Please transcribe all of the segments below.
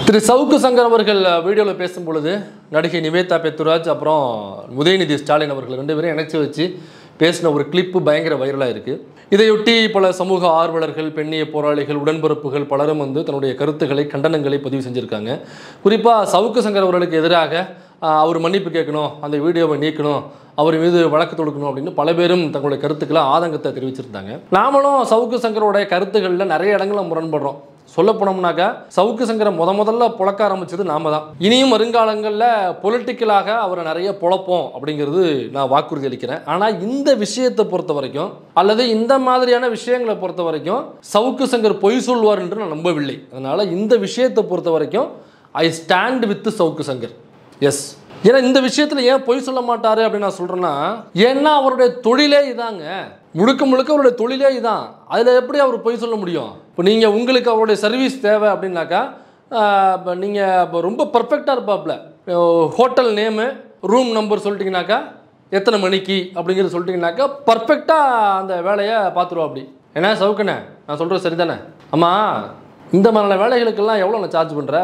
திரு சவுக்கு சங்கர் அவர்கள் வீடியோவில் பேசும் பொழுது நடிகை நிவேதா பெத்துராஜ் அப்புறம் உதயநிதி ஸ்டாலின் அவர்கள் ரெண்டு பேரும் இணைச்சு வச்சு பேசின ஒரு கிளிப்பு பயங்கர வைரலாக இருக்குது இதையொட்டி பல சமூக ஆர்வலர்கள் பெண்ணிய போராளிகள் உடன்பிறப்புகள் பலரும் வந்து தன்னுடைய கருத்துக்களை கண்டனங்களை பதிவு செஞ்சுருக்காங்க குறிப்பாக சவுக்கு சங்கர் அவர்களுக்கு எதிராக ஆஹ், அவர் மன்னிப்பு கேட்கணும் அந்த வீடியோவை நீக்கணும் அவர் மீது வழக்கு தொடுக்கணும் அப்படின்னு பல பேரும் தங்களுடைய கருத்துக்களை ஆதங்கத்தை தெரிவிச்சிருந்தாங்க நாமளும் சவுக்கு சங்கரோடைய கருத்துக்களில் நிறைய இடங்களில் முரண்படுறோம் சொல்ல போனோம்னாக்கா சவுக்கு சங்கரை முத முதல்ல புழக்க ஆரம்பிச்சது நாம தான் இனியும் வருங்காலங்களில் பொலிட்டிக்கலாக அவரை நிறைய புழப்போம் அப்படிங்கிறது நான் வாக்குறுதி அளிக்கிறேன் ஆனால் இந்த விஷயத்தை பொறுத்த வரைக்கும் அல்லது இந்த மாதிரியான விஷயங்களை பொறுத்த வரைக்கும் சவுக்கு சங்கர் பொய் சொல்வார் என்று நான் நம்பவில்லை அதனால இந்த விஷயத்தை பொறுத்த வரைக்கும் I stand with Savukku Shankar எஸ் ஏன்னா இந்த விஷயத்தில் ஏன் பொய் சொல்ல மாட்டாரு அப்படின்னு நான் சொல்கிறேன்னா ஏன்னா அவருடைய தொழிலே இதாங்க முழுக்க முழுக்க அவருடைய தொழிலே இதான் அதில் எப்படி அவர் பொய் சொல்ல முடியும் இப்போ நீங்கள் உங்களுக்கு அவருடைய சர்வீஸ் தேவை அப்படின்னாக்கா இப்போ நீங்கள் இப்போ ரொம்ப பர்ஃபெக்டாக இருப்பாப்புல ஹோட்டல் நேமு ரூம் நம்பர் சொல்லிட்டீங்கனாக்கா எத்தனை மணிக்கு அப்படிங்கிறது சொல்லிட்டீங்கனாக்கா பர்ஃபெக்டாக அந்த வேலையை பார்த்துருவா அப்படி ஏன்னா சவுக்கண்ணே நான் சொல்கிறது சரிதானே ஆமாம் இந்த மாதிரியான வேலைகளுக்கெல்லாம் எவ்வளோ நான் சார்ஜ் பண்ணுற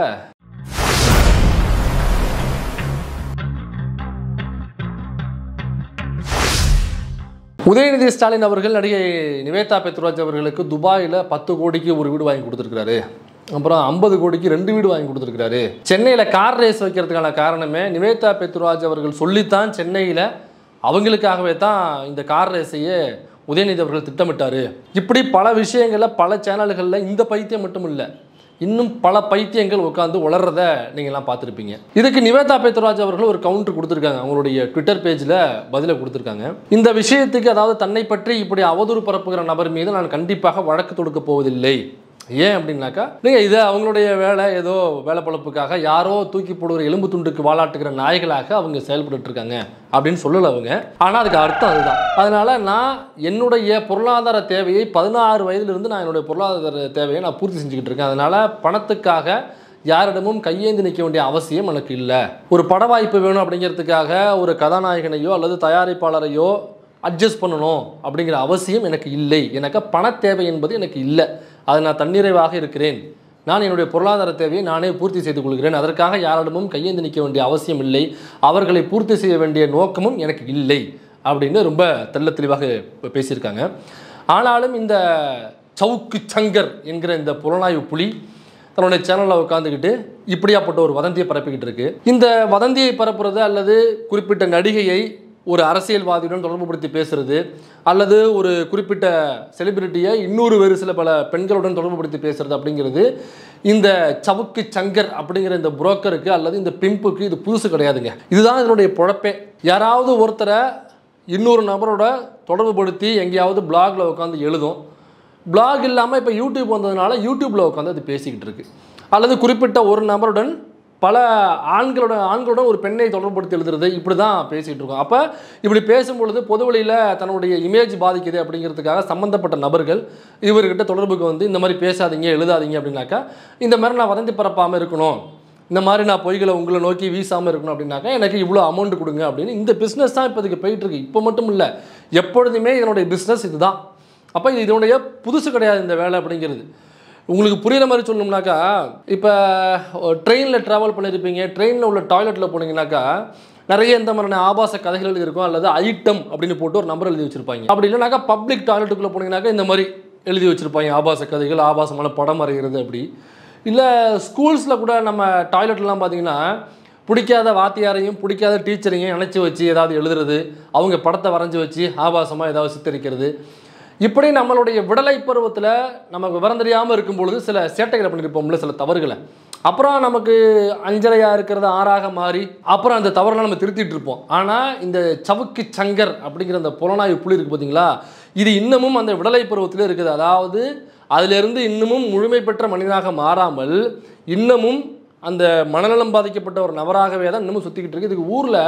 உதயநிதி ஸ்டாலின் அவர்கள் நடிகை நிவேதா பெத்ராஜ் அவர்களுக்கு துபாயில் பத்து கோடிக்கு ஒரு வீடு வாங்கி கொடுத்துருக்காரு அப்புறம் ஐம்பது கோடிக்கு ரெண்டு வீடு வாங்கி கொடுத்துருக்காரு சென்னையில் கார் ரேஸ் வைக்கிறதுக்கான காரணமே நிவேதா பெத்ராஜ் அவர்கள் சொல்லித்தான் சென்னையில் அவங்களுக்காகவே தான் இந்த கார் ரேஸையே உதயநிதி அவர்கள் திட்டமிட்டாரு இப்படி பல விஷயங்களில் பல சேனல்களில் இந்த பைத்தியம் மட்டும் இல்லை இன்னும் பல பைத்தியங்கள் உட்காந்து உளறத நீங்கள்லாம் பார்த்துருப்பீங்க இதுக்கு நிவேதா பேத்துராஜ் அவர்கள் ஒரு கவுண்டர் கொடுத்துருக்காங்க அவங்களுடைய ட்விட்டர் பேஜில் பதிலை கொடுத்துருக்காங்க இந்த விஷயத்துக்கு அதாவது தன்னை பற்றி இப்படி அவதூறு பரப்புகிற நபர் மீது நான் கண்டிப்பாக வழக்கு தொடுக்க போவதில்லை ஏன் அப்படின்னாக்கா நீங்கள் இதை அவங்களுடைய வேலை ஏதோ வேலை பழப்புக்காக யாரோ தூக்கி போடுகிற எலும்பு துண்டுக்கு வாலாட்டுகிற நாய்களாக அவங்க செயல்பட்டு இருக்காங்க அப்படின்னு சொல்லலை அவங்க ஆனால் அதுக்கு அர்த்தம் அதுதான் அதனால நான் என்னுடைய பொருளாதார தேவையை பதினாறு வயதிலிருந்து நான் என்னுடைய பொருளாதார தேவையை நான் பூர்த்தி செஞ்சுக்கிட்டு இருக்கேன் அதனால பணத்துக்காக யாரிடமும் கையேந்தி நிற்க வேண்டிய அவசியம் எனக்கு இல்லை ஒரு பட வாய்ப்பு வேணும் அப்படிங்கிறதுக்காக ஒரு கதாநாயகனையோ அல்லது தயாரிப்பாளரையோ அட்ஜஸ்ட் பண்ணணும் அப்படிங்கிற அவசியம் எனக்கு இல்லை எனக்கு பண தேவை என்பது எனக்கு இல்லை அது நான் தன்னிறைவாக இருக்கிறேன் நான் என்னுடைய பொருளாதார தேவையை நானே பூர்த்தி செய்து கொள்கிறேன் அதற்காக யாரிடமும் கையேந்தி நிற்க வேண்டிய அவசியம் இல்லை அவர்களை பூர்த்தி செய்ய வேண்டிய நோக்கமும் எனக்கு இல்லை அப்படின்னு ரொம்ப தெள்ள தெளிவாக பே- பேசியிருக்காங்க ஆனாலும் இந்த சவுக்கு சங்கர் என்கிற இந்த புலனாய்வு புலி தன்னுடைய சேனலில் உட்காந்துக்கிட்டு இப்படியாப்பட்ட ஒரு வதந்தியை பரப்பிக்கிட்டு இருக்கு இந்த வதந்தியை பரப்புறது அல்லது குறிப்பிட்ட நடிகையை ஒரு அரசியல்வாதியுடன் தொடர்புபடுத்தி பேசுறது அல்லது ஒரு குறிப்பிட்ட செலிபிரிட்டியை இன்னொரு வேறு சில பல பெண்களுடன் தொடர்புபடுத்தி பேசுறது அப்படிங்கிறது இந்த சவுக்கு சங்கர் அப்படிங்கிற இந்த புரோக்கருக்கு அல்லது இந்த பிம்புக்கு இது புதுசு கிடையாதுங்க இதுதான் இதனுடைய பொழப்பே யாராவது ஒருத்தரை இன்னொரு நபரோட தொடர்புபடுத்தி எங்கேயாவது பிளாக்ல உட்காந்து எழுதும் பிளாக் இல்லாமல் இப்போ யூடியூப் வந்ததுனால யூடியூப்பில் உட்காந்து அது பேசிக்கிட்டு இருக்கு அல்லது குறிப்பிட்ட ஒரு நபருடன் பல ஆண்களோட ஆண்களுடன் ஒரு பெண்ணை தொடர்புபடுத்தி எழுதுறது இப்படி தான் பேசிகிட்டு இருக்கோம் அப்போ இப்படி பேசும்பொழுது பொதுவெளியில் தன்னுடைய இமேஜ் பாதிக்குது அப்படிங்கிறதுக்காக சம்மந்தப்பட்ட நபர்கள் இவர்கிட்ட தொடர்புக்கு வந்து இந்த மாதிரி பேசாதீங்க எழுதாதீங்க அப்படின்னாக்கா இந்த மாதிரி நான் வதந்தி பரப்பாமல் இருக்கணும் இந்த மாதிரி நான் பொய்களை உங்களை நோக்கி வீசாமல் இருக்கணும் அப்படின்னாக்கா எனக்கு இவ்வளோ அமௌண்ட் கொடுங்க அப்படின்னு இந்த பிஸ்னஸ் தான் இப்போ இதுக்கு போயிட்டு இருக்கு இப்போ மட்டும் இல்லை எப்பொழுதுமே இதனுடைய பிஸ்னஸ் இதுதான் அப்போ இது இதனுடைய புதுசு கிடையாது இந்த வேலை அப்படிங்கிறது உங்களுக்கு புரியுற மாதிரி சொல்லணும்னாக்கா இப்போ ட்ரெயினில் ட்ராவல் பண்ணியிருப்பீங்க ட்ரெயினில் உள்ள டாய்லெட்டில் போனீங்கன்னாக்கா நிறைய இந்த மாதிரியான ஆபாச கதைகள் இருக்கும் அல்லது ஐட்டம் அப்படின்னு போட்டு ஒரு நம்பர் எழுதி வச்சிருப்பாங்க அப்படி இல்லைனாக்கா பப்ளிக் டாய்லெட்டுக்குள்ளே போனீங்கன்னாக்கா இந்த மாதிரி எழுதி வச்சிருப்பாங்க ஆபாச கதைகள் ஆபாசமான படம் வரைகிறது அப்படி இல்லை ஸ்கூல்ஸில் கூட நம்ம டாய்லெட்லாம் பார்த்தீங்கன்னா பிடிக்காத வாத்தியாரையும் பிடிக்காத டீச்சரையும் இணைச்சி வச்சு ஏதாவது எழுதுறது அவங்க படத்தை வரைஞ்சி வச்சு ஆபாசமாக ஏதாவது சித்தரிக்கிறது இப்படி நம்மளுடைய விடலை பருவத்தில் நம்ம விவரம் தெரியாமல் இருக்கும் பொழுது சில சேட்டைகளை பண்ணியிருப்போம்ல சில தவறுகளை அப்புறம் நமக்கு அஞ்சலையாக இருக்கிறது ஆறாக மாறி அப்புறம் அந்த தவறுகளை நம்ம திருத்திட்டு இருப்போம் ஆனால் இந்த சவுக்கு சங்கர் அப்படிங்கிற அந்த புலனாய்வு புள்ளி இருக்குது பார்த்தீங்களா இது இன்னமும் அந்த விடலை பருவத்தில் இருக்குது அதாவது அதிலிருந்து இன்னமும் முழுமை பெற்ற மனிதனாக மாறாமல் இன்னமும் அந்த மனநலம் பாதிக்கப்பட்ட ஒரு நபராகவே தான் இன்னமும் சுற்றிக்கிட்டு இருக்கு இதுக்கு ஊரில்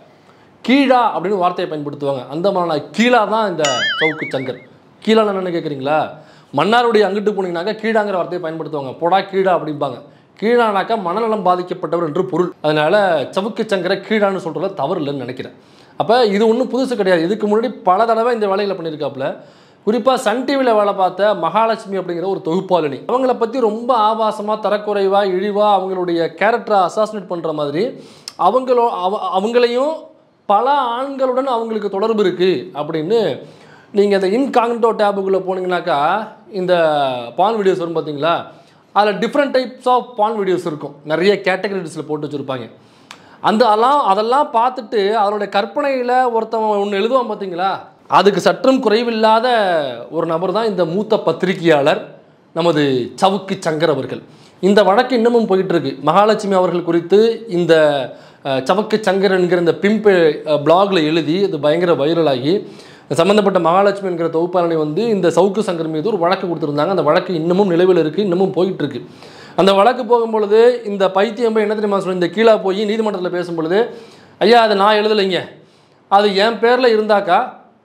கீழா அப்படின்னு வார்த்தையை பயன்படுத்துவாங்க அந்த மாதிரி கீழா தான் இந்த சவுக்கு சங்கர் கீழா என்னன்னு கேட்குறீங்களா மன்னாருடைய அங்கிட்டு போனீங்கன்னாக்கா கீழாங்கிற வார்த்தையை பயன்படுத்துவாங்க போடா கீழா அப்படிம்பாங்க கீழானாக்கா மனநலம் பாதிக்கப்பட்டவர் என்று பொருள் அதனால சவுக்கு சங்கரை கீழான்னு சொல்கிறதுல தவறு இல்லைன்னு நினைக்கிறேன் அப்போ இது ஒன்றும் புதுசு கிடையாது இதுக்கு முன்னாடி பல தடவை இந்த வேலைகளை பண்ணியிருக்காப்புல குறிப்பாக சன் டிவியில் வேலை பார்த்த மகாலட்சுமி அப்படிங்கிற ஒரு தொகுப்பாளினி அவங்கள பற்றி ரொம்ப ஆபாசமாக தரக்குறைவாக இழிவாக அவங்களுடைய கேரக்டரை அசாசினேட் பண்ணுற மாதிரி அவங்களோ அவ அவங்களையும் பல ஆண்களுடன் அவங்களுக்கு தொடர்பு இருக்குது அப்படின்னு நீங்கள் இந்த இன்காங்டோ டேபுக்குள்ளே போனீங்கன்னாக்கா இந்த பான் வீடியோஸ் வரும் பார்த்தீங்களா அதில் டிஃப்ரெண்ட் டைப்ஸ் ஆஃப் பான் வீடியோஸ் இருக்கும் நிறைய கேட்டகரிஸில் போட்டு வச்சுருப்பாங்க அந்த அதெல்லாம் அதெல்லாம் பார்த்துட்டு அதனுடைய கற்பனையில் ஒருத்தவன் ஒன்று எழுதுவான் பார்த்தீங்களா அதுக்கு சற்றும் குறைவில்லாத ஒரு நபர் தான் இந்த மூத்த பத்திரிகையாளர் நமது சவுக்கு சங்கர் அவர்கள் இந்த வழக்கு இன்னமும் போயிட்டு இருக்கு மகாலட்சுமி அவர்கள் குறித்து இந்த அஹ், சவுக்கு சங்கர் என்கிற இந்த பிம்ப் பிளாக்ல எழுதி அது பயங்கர வைரலாகி சம்மந்தப்பட்ட மகாலட்சுமி என்கிற தொகுப்பாளனை வந்து இந்த சவுக்கு சங்கர் மீது ஒரு வழக்கு கொடுத்துருந்தாங்க அந்த வழக்கு இன்னமும் நிலுவையில் இருக்குது இன்னமும் போயிட்டு இருக்கு அந்த வழக்கு போகும்பொழுது இந்த பைத்தியம் போய் என்ன தெரியுமா சொல்லி இந்த கீழே போய் நீதிமன்றத்தில் பேசும்பொழுது ஐயா அதை நான் எழுதலைங்க அது என் பேரில் இருந்தாக்கா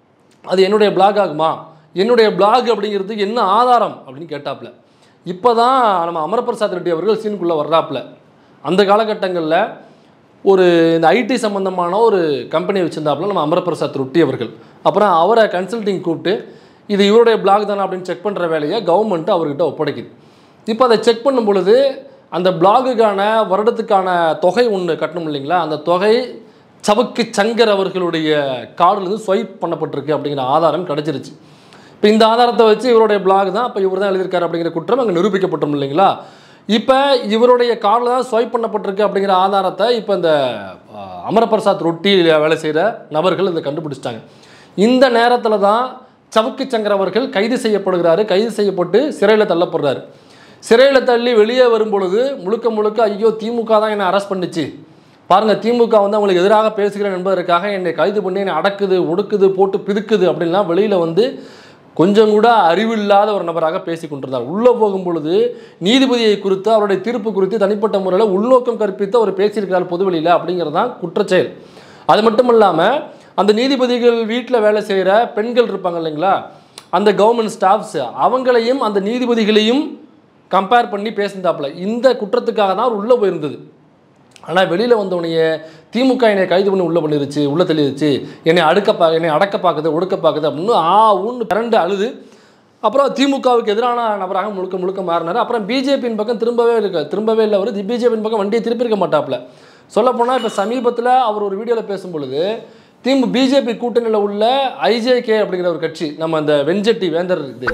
அது என்னுடைய பிளாக் ஆகுமா என்னுடைய பிளாக் அப்படிங்கிறதுக்கு என்ன ஆதாரம் அப்படின்னு கேட்டாப்புல இப்போ தான் நம்ம அமரபிரசாத் ரெட்டி அவர்கள் சீனுக்குள்ளே வர்றாப்புல அந்த காலகட்டங்களில் ஒரு இந்த ஐடி சம்மந்தமான ஒரு கம்பெனி வச்சுருந்தாப்புல நம்ம அமரபிரசாத் ரொட்டி அவர்கள் அப்புறம் அவரை கன்சல்டிங் கூப்பிட்டு இது இவருடைய பிளாக் தானே அப்படின்னு செக் பண்ணுற வேலையை கவர்மெண்ட் அவர்கிட்ட ஒப்படைக்குது இப்போ அதை செக் பண்ணும் பொழுது அந்த பிளாகுக்கான வருடத்துக்கான தொகை ஒன்று கட்டணும் இல்லைங்களா அந்த தொகை சவுக்கு சங்கர் அவர்களுடைய கார்டுலேருந்து ஸ்வைப் பண்ணப்பட்டிருக்கு அப்படிங்கிற ஆதாரம் கிடச்சிருச்சு இப்போ இந்த ஆதாரத்தை வச்சு இவருடைய பிளாக் தான் அப்போ இவர் தான் எழுதியிருக்காரு அப்படிங்கிற குற்றம் அங்கே நிரூபிக்கப்பட்டோம் இல்லைங்களா இப்போ இவருடைய கார்டில் தான் ஸ்வைப் பண்ணப்பட்டிருக்கு அப்படிங்கிற ஆதாரத்தை இப்போ இந்த அஹ், அமரபிரசாத் ரொட்டியில் வேலை செய்கிற நபர்கள் இதை கண்டுபிடிச்சிட்டாங்க இந்த நேரத்தில் தான் சவுக்கு சங்கர் அவர்கள் கைது செய்யப்படுகிறாரு கைது செய்யப்பட்டு சிறையில் தள்ளப்படுறாரு சிறையில் தள்ளி வெளியே வரும் பொழுது முழுக்க முழுக்க ஐயோ திமுக தான் என்னை அரெஸ்ட் பண்ணுச்சு பாருங்க திமுக வந்து அவங்களுக்கு எதிராக பேசுகிறேன் என்பதற்காக என்னை கைது பண்ணி என்னை அடக்குது ஒடுக்குது போட்டு பிதுக்குது அப்படின்லாம் வெளியில் வந்து கொஞ்சம் கூட அறிவில்லாத ஒரு நபராக பேசி கொண்டிருந்தார் உள்ளே போகும் பொழுது நீதிபதியை குறித்து அவருடைய தீர்ப்பு குறித்து தனிப்பட்ட முறையில் உள்நோக்கம் கற்பித்து அவர் பேசியிருக்கிறார் பொதுவெளியில் அப்படிங்கிறது தான் குற்றச்செயல் அது மட்டும் இல்லாமல் அந்த நீதிபதிகள் வீட்டில் வேலை செய்கிற பெண்கள் இருப்பாங்க இல்லைங்களா அந்த கவர்மெண்ட் ஸ்டாஃப்ஸ் அவங்களையும் அந்த நீதிபதிகளையும் கம்பேர் பண்ணி பேசியிருந்தாப்புல இந்த குற்றத்துக்காக தான் அவர் உள்ளே போயிருந்தது ஆனால் வெளியில் வந்தவனையே திமுக என்னை கைது பண்ணி உள்ளே பண்ணிருச்சு உள்ளே தள்ளிருச்சு என்னை அடுக்க பா என்னை அடக்க பார்க்குது ஒடுக்க பார்க்குது அப்படின்னு ஆ ஊன்னு பிறண்டு அழுது அப்புறம் திமுகவுக்கு எதிரான நபராக முழுக்க முழுக்க மாறினார் அப்புறம் பிஜேபியின் பக்கம் திரும்பவே இருக்க திரும்பவே இல்லை அவர் பிஜேபியின் பக்கம் வண்டியை திருப்பியிருக்க மாட்டாப்புல சொல்லப்போனால் இப்போ சமீபத்தில் அவர் ஒரு வீடியோவில் பேசும் பொழுது திமு பிஜேபி கூட்டணியில் உள்ள ஐஜேகே அப்படிங்கிற ஒரு கட்சி நம்ம அந்த வெஞ்சட்டி வேந்தர் இது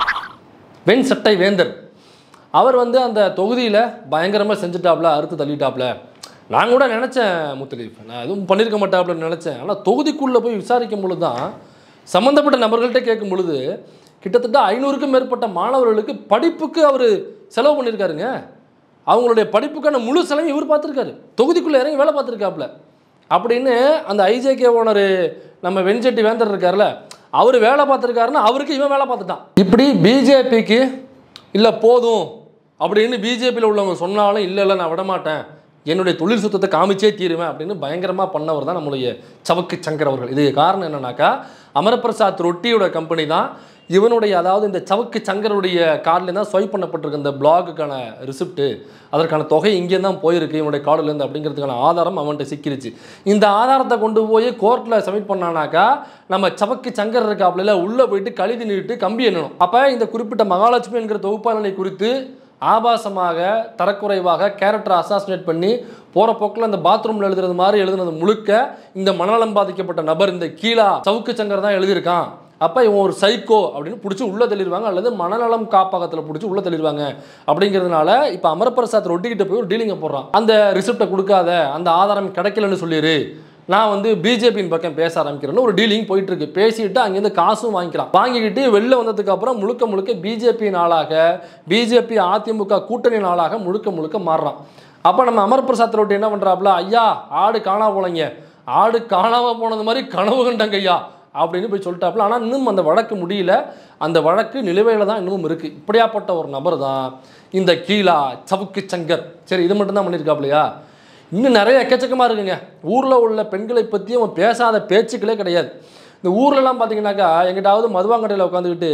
வெண் சட்டை வேந்தர் அவர் வந்து அந்த தொகுதியில் பயங்கரமாக செஞ்சுட்டாப்ல அறுத்து தள்ளிட்டாப்ல நான் கூட நினச்சேன் முத்தலீஃப் நான் எதுவும் பண்ணியிருக்க மாட்டாப்லன்னு நினச்சேன் ஆனால் தொகுதிக்குள்ளே போய் விசாரிக்கும் பொழுது தான் சம்மந்தப்பட்ட நபர்கள்ட்ட கேட்கும் பொழுது கிட்டத்தட்ட ஐநூறுக்கும் மேற்பட்ட மாணவர்களுக்கு படிப்புக்கு அவர் செலவு பண்ணியிருக்காருங்க அவங்களுடைய படிப்புக்கான முழு செலவையும் இவர் பார்த்துருக்காரு தொகுதிக்குள்ளே இறங்கி வேலை பார்த்துருக்காப்புல அப்படின்னு அந்த ஐஜேகே ஓனர் நம்ம வெண்செட்டி வேந்தர் இருக்கார்ல அவர் வேலை பார்த்துருக்காருன்னா அவருக்கு இவன் வேலை பார்த்துட்டான் இப்படி பிஜேபிக்கு இல்லை போதும் அப்படின்னு பிஜேபியில் உள்ளவங்க சொன்னாலும் இல்லை இல்லை நான் விட மாட்டேன் என்னுடைய தொழில் சுத்தத்தை காமிச்சே தீருவேன் அப்படின்னு பயங்கரமாக பண்ணவர் தான் நம்மளுடைய சவக்கு சங்கர் அவர்கள் இதுக்கு காரணம் என்னன்னாக்கா அமரபிரசாத் ரொட்டியோட கம்பெனி தான் இவனுடைய அதாவது இந்த சவுக்கு சங்கருடைய கார்டில் தான் ஸ்வைப் பண்ணப்பட்டிருக்க இந்த பிளாகுக்கான ரிசிப்ட்டு அதற்கான தொகை இங்கே தான் போயிருக்கு இவனுடைய கார்டுலேருந்து அப்படிங்கிறதுக்கான ஆதாரம் அவன்கிட்ட சிக்கிருச்சு இந்த ஆதாரத்தை கொண்டு போய் கோர்ட்டில் சப்மிட் பண்ணானாக்கா நம்ம சவக்கு சங்கர் இருக்காப்புல உள்ளே போயிட்டு கழுதி நீட்டு கம்பி எண்ணணும் அப்போ இந்த குறிப்பிட்ட மகாலட்சுமி என்கிற தொகுப்பாளனை குறித்து ஆபாசமாக தரக்குறைவாக கேரக்டரை அசாசினேட் பண்ணி போகிற போக்கில் அந்த பாத்ரூமில் எழுதுறது மாதிரி எழுதுனது முழுக்க இந்த மனநலம் பாதிக்கப்பட்ட நபர் இந்த கீழா சவுக்கு சங்கர் தான் எழுதியிருக்கான் அப்போ இவன் ஒரு சைக்கோ அப்படின்னு பிடிச்சி உள்ளே தள்ளிடுவாங்க அல்லது மனநலம் காப்பகத்தில் பிடிச்சி உள்ளே தள்ளிடுவாங்க அப்படிங்கிறதுனால இப்போ அமரபிரசாத் ரொட்டிக்கிட்ட போய் ஒரு டீலிங்கை போடுறான் அந்த ரிசிப்டை கொடுக்காத அந்த ஆதாரம் கிடைக்கலன்னு சொல்லிடு நான் வந்து பிஜேபியின் பக்கம் பேச ஆரம்பிக்கிறேன்னு ஒரு டீலிங் போயிட்டு இருக்கு பேசிட்டு அங்கேருந்து காசும் வாங்கிக்கிறான் வாங்கிக்கிட்டு வெளில வந்ததுக்கு அப்புறம் முழுக்க முழுக்க பிஜேபி நாளாக பிஜேபி அதிமுக கூட்டணி நாளாக முழுக்க முழுக்க மாறுறான் அப்போ நம்ம அமர்பிரசாத் ரொட்டி என்ன பண்ணுறாப்புல ஐயா ஆடு காணாம போனீங்க ஆடு காணாம போனது மாதிரி கனவு கண்டங்க ஐயா அப்படின்னு போய் சொல்லிட்டாப்புல ஆனால் இன்னும் அந்த வழக்கு முடியல அந்த வழக்கு நிலுவையில் தான் இன்னமும் இருக்குது இப்படியாப்பட்ட ஒரு நபர் தான் இந்த கீழா சவுக்கு சங்கர் சரி இது மட்டும் தான் பண்ணியிருக்காப்லையா இன்னும் நிறைய எக்கச்சக்கமாக இருக்குங்க ஊரில் உள்ள பெண்களை பற்றி அவன் பேசாத பேச்சுக்களே கிடையாது இந்த ஊர்லலாம் பார்த்தீங்கன்னாக்கா எங்கிட்டாவது மதுவாங்கடையில் உட்காந்துக்கிட்டு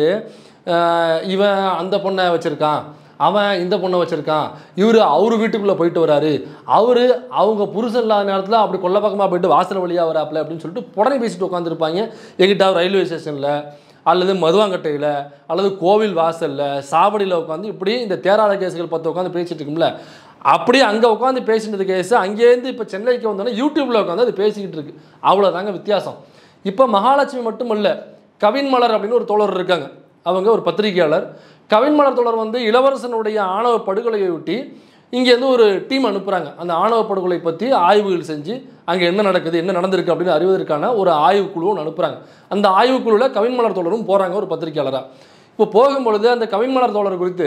ஆஹ், இவன் அந்த பொண்ணை வச்சுருக்கான் அவன் இந்த பொண்ணை வச்சுருக்கான் இவர் அவர் வீட்டுக்குள்ளே போயிட்டு வராரு அவர் அவங்க புருஷன் இல்லாத நேரத்தில் அப்படி கொல்ல பக்கமாக போயிட்டு வாசல் வழியாக வராப்புல அப்படின்னு சொல்லிட்டு புடனை பேசிட்டு உட்காந்துருப்பாங்க எங்கிட்ட ரயில்வே ஸ்டேஷனில் அல்லது மதுவாங்கட்டையில் அல்லது கோவில் வாசலில் சாவடியில் உட்காந்து இப்படி இந்த தேராத கேஸுகள் பத்து உட்காந்து பேசிட்டு இருக்கும்ல அப்படியே அங்கே உட்காந்து பேசிட்டு கேஸ் அங்கேருந்து இப்போ சென்னைக்கு வந்தோடனே யூடியூப்பில் உட்காந்து அது பேசிக்கிட்டு இருக்கு அவ்வளோதாங்க வித்தியாசம் இப்போ மகாலட்சுமி மட்டும் இல்லை கவின் மலர் அப்படின்னு ஒரு தோழர் இருக்காங்க அவங்க ஒரு பத்திரிகையாளர் கவின் மலர் தோழர் வந்து இளவரசனுடைய ஆணவ படுகொலையை ஒட்டி இங்கேருந்து ஒரு டீம் அனுப்புகிறாங்க அந்த ஆணவ படுகொலை பற்றி ஆய்வுகள் செஞ்சு அங்கே என்ன நடக்குது என்ன நடந்திருக்கு அப்படின்னு அறிவதற்கான ஒரு ஆய்வுக்குழு ஒன்று அனுப்புகிறாங்க அந்த ஆய்வுக்குழுவில் கவின் மலர் தோழரும் போகிறாங்க ஒரு பத்திரிகையாளராக இப்போ போகும்பொழுது அந்த கவின் மலர் தோழர் குறித்து